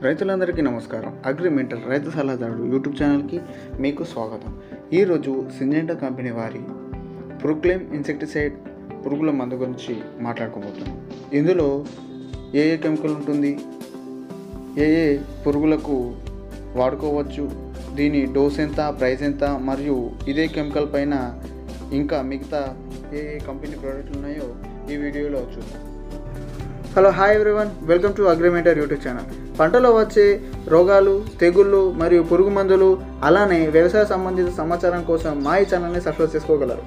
రైతులందరికీ నమస్కారం అగ్రిమెంటల్ రైతు సలహాదారుడు యూట్యూబ్ ఛానల్కి మీకు స్వాగతం ఈరోజు సింజెంటా కంపెనీ వారి ప్రొక్లెయిమ్ ఇన్సెక్టిసైడ్ పురుగుల మందు గురించి మాట్లాడుకోబోతున్నాం ఇందులో ఏ ఏ కెమికల్ ఉంటుంది ఏ ఏ పురుగులకు వాడుకోవచ్చు దీని డోస్ ఎంత ప్రైస్ ఎంత మరియు ఇదే కెమికల్ పైన ఇంకా మిగతా ఏ ఏ కంపెనీ ప్రోడక్ట్లు ఉన్నాయో ఈ వీడియోలో చూద్దాం hello hi everyone welcome to Agrimentor YouTube channel పంటలో వచ్చే రోగాలు తెగుళ్ళు మరియు పురుగు మందులు అలానే వ్యవసాయ సంబంధిత సమాచారం కోసం మా ఈ ఛానల్ని సబ్స్క్రైబ్ చేసుకోగలరు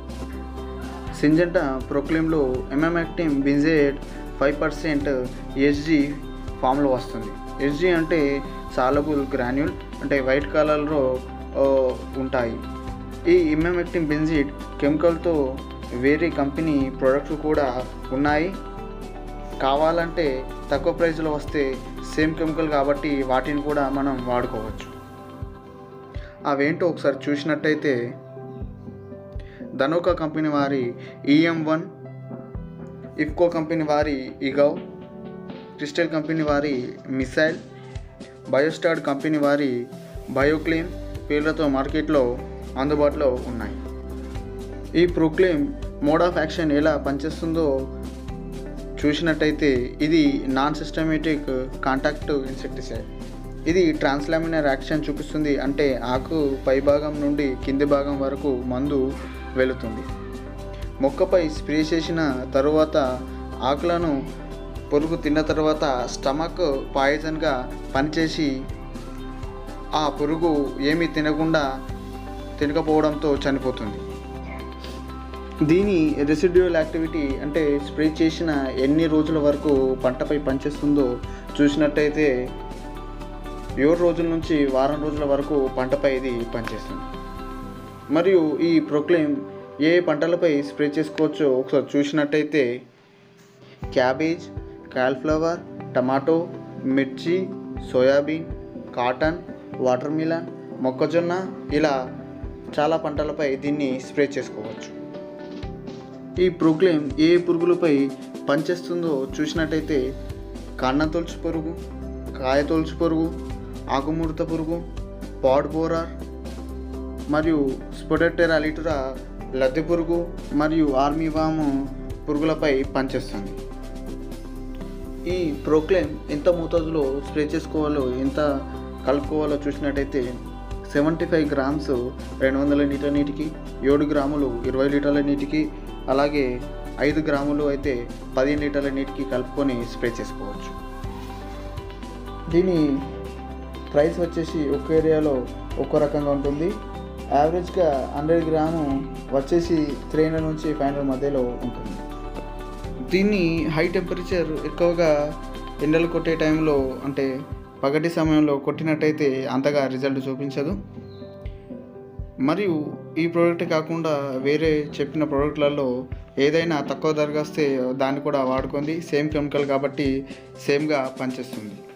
సింజెంటా ప్రొక్లెయిమ్లో emamectin benzoate five percent SG ఫామ్లో వస్తుంది ఎస్జీ అంటే సాలబుల్ గ్రాన్యూల్ అంటే వైట్ కలర్లో ఆ, ఉంటాయి ఈ ఇమ్మెమెక్టిన్ బెంజిట్ కెమికల్తో వేరే కంపెనీ ప్రోడక్ట్స్ కూడా ఉన్నాయి కావాలంటే తక్కువ ప్రైస్లో వస్తే సేమ్ కెమికల్ కాబట్టి వాటిని కూడా మనం వాడుకోవచ్చు అవేంటో ఒకసారి చూసినట్టయితే ధనోకా కంపెనీ వారి ఈఎం వన్ ఇఫ్కో కంపెనీ వారి ఇగవ్ క్రిస్టల్ కంపెనీ వారి మిసైల్ బయోస్టార్డ్ కంపెనీ వారి బయోక్లీన్ పేర్లతో మార్కెట్లో అందుబాటులో ఉన్నాయి ఈ ప్రొక్లెయిమ్ మోడ్ ఆఫ్ యాక్షన్ ఎలా పనిచేస్తుందో చూసినట్టయితే ఇది నాన్ సిస్టమేటిక్ కాంటాక్ట్ ఇన్సెక్టిసైడ్ ఇది ట్రాన్స్లామినర్ యాక్షన్ చూపిస్తుంది అంటే ఆకు పైభాగం నుండి కింది భాగం వరకు మందు వెళుతుంది మొక్కపై స్ప్రే చేసిన తరువాత ఆకులను పురుగు తిన్న తర్వాత స్టమక్ పాయిజన్గా పనిచేసి ఆ పురుగు ఏమీ తినకుండా తినకపోవడంతో చనిపోతుంది దీని రెసిడ్యువల్ యాక్టివిటీ అంటే స్ప్రే చేసిన ఎన్ని రోజుల వరకు పంటపై పనిచేస్తుందో చూసినట్టయితే ఏడు రోజుల నుంచి వారం రోజుల వరకు పంటపై ఇది పనిచేస్తుంది మరియు ఈ ప్రొక్లెయిమ్ ఏ పంటలపై స్ప్రే చేసుకోవచ్చో ఒకసారి చూసినట్టయితే క్యాబేజ్ కాల్ఫ్లవర్ టమాటో మిర్చి సోయాబీన్ కాటన్ వాటర్ మిలన్ మొక్కజొన్న ఇలా చాలా పంటలపై దీన్ని స్ప్రే చేసుకోవచ్చు ఈ ప్రొక్లెయిమ్ ఏ పురుగులపై పనిచేస్తుందో చూసినట్టయితే కాండం తొలుచు పురుగు కాయ తొలుచు పురుగు ఆకుముడత పురుగు పాడ్ బోరార్ మరియు స్పొడెటెరా లిటురా లద్దె పురుగు మరియు ఆర్మీ వాము పురుగులపై పనిచేస్తుంది ఈ ప్రోక్లెయిమ్ ఎంత మోతాదులో స్ప్రే చేసుకోవాలో ఎంత కలుపుకోవాలో చూసినట్టయితే సెవెంటీ ఫైవ్ గ్రామ్స్ రెండు వందల లీటర్ నీటికి ఏడు గ్రాములు ఇరవై లీటర్ల నీటికి అలాగే ఐదు గ్రాములు అయితే పదిహేను లీటర్ల నీటికి కలుపుకొని స్ప్రే చేసుకోవచ్చు దీని ప్రైస్ వచ్చేసి ఒక్క ఏరియాలో ఒక్కో రకంగా ఉంటుంది యావరేజ్గా హండ్రెడ్ గ్రాము వచ్చేసి త్రీ హండ్రెడ్ నుంచి ఫైవ్ హండ్రెడ్ మధ్యలో ఉంటుంది దీన్ని హై టెంపరేచర్ ఎక్కువగా ఎండలు కొట్టే టైంలో అంటే పగటి సమయంలో కొట్టినట్టయితే అంతగా రిజల్ట్ చూపించదు మరియు ఈ ప్రోడక్ట్ కాకుండా వేరే చెప్పిన ప్రోడక్ట్లలో ఏదైనా తక్కువ ధరకు వస్తే దాన్ని కూడా వాడుకోండి సేమ్ కెమికల్ కాబట్టి సేమ్గా పనిచేస్తుంది